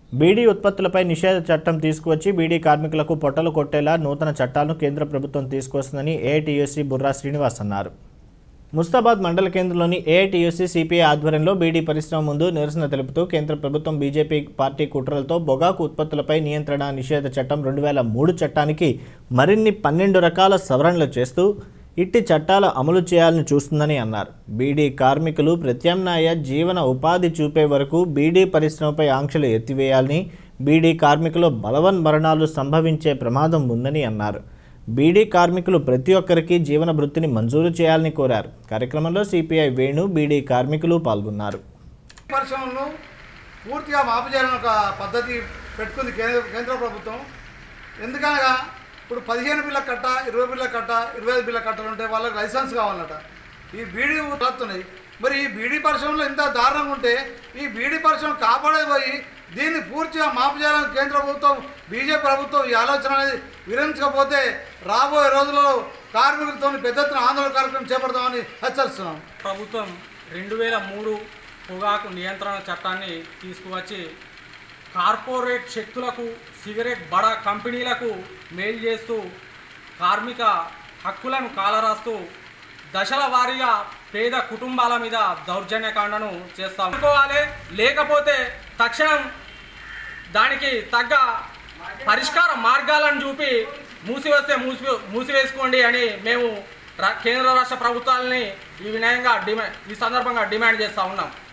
బీడీ ఉత్పత్తులపై నిషేధ చట్టం తీసుకువచ్చి బీడీ కార్మికులకు పొట్టలు కొట్టేలా నూతన చట్టాలను కేంద్ర ప్రభుత్వం తీసుకొస్తుందని ఏఐటీయూసీ బుర్రా శ్రీనివాస్ అన్నారు ముస్తాబాద్ మండల కేంద్రంలోని ఏఐటీయూసీ సిపిఐ ఆధ్వర్యంలో బీడీ పరిశ్రమ ముందు నిరసన తెలుపుతూ కేంద్ర ప్రభుత్వం బీజేపీ పార్టీ కుట్రలతో పొగాకు ఉత్పత్తులపై నియంత్రణ నిషేధ చట్టం రెండు వేల మూడు చట్టానికి మరిన్ని పన్నెండు రకాల సవరణలు చేస్తూ ఇట్టి చట్టాలు అమలు చేయాలని చూస్తుందని అన్నారు బీడీ కార్మికులు ప్రత్యామ్నాయ జీవన ఉపాధి చూపే వరకు బీడీ పరిశ్రమపై ఆంక్షలు ఎత్తివేయాలని బీడీ కార్మికులు బలవన్ మరణాలు సంభవించే ప్రమాదం ఉందని అన్నారు బీడీ కార్మికులు ప్రతి ఒక్కరికి జీవన వృత్తిని మంజూరు చేయాలని కోరారు కార్యక్రమంలో సిపిఐ వేణు బీడీ కార్మికులు పాల్గొన్నారు పరిశ్రమలను పూర్తిగా మాపు చేయాలని ఒక పద్ధతి పెట్టుకుంది కేంద్ర కేంద్ర ప్రభుత్వం ఎందుకనగా ఇప్పుడు పదిహేను బిల్ల కట్ట ఇరవై బిల్ల కట్ట ఇరవై ఐదు బిల్ల కట్టలు ఉంటే వాళ్ళకి లైసెన్స్ కావాలన్నట ఈ బీడీ వస్తున్నాయి మరి ఈ బీడీ పరిశ్రమలో ఇంత దారుణంగా ఉంటే ఈ బీడీ పరిశ్రమ కాపాడే పోయి దీన్ని పూర్తిగా మాపు చేయాలని కేంద్ర ప్రభుత్వం బీజేపీ ప్రభుత్వం ఈ ఆలోచన అనేది విరమించకపోతే రాబోయే రోజుల్లో కార్మికులతో పెద్ద ఎత్తున ఆందోళన కార్యక్రమం చేపడతామని హెచ్చరిస్తున్నాం ప్రభుత్వం రెండు వేల మూడు పొగాకు నియంత్రణ చట్టాన్ని తీసుకువచ్చి కార్పొరేట్ శక్తులకు సిగరెట్ బడా కంపెనీలకు మేలు చేస్తూ కార్మిక హక్కులను కాలరాస్తూ దశల వారీగా పేద కుటుంబాల మీద దౌర్జన్యకాండను చేస్తాం అనుకోవాలి లేకపోతే తక్షణం దానికి తగ్గ పరిష్కార మార్గాలను చూపి మూసివేస్తే మూసి మూసివేసుకోండి అని మేము రా- కేంద్ర రాష్ట్ర ప్రభుత్వాలని ఈ వినయంగా డిమాండ్ ఈ సందర్భంగా డిమాండ్ చేస్తూ ఉన్నాం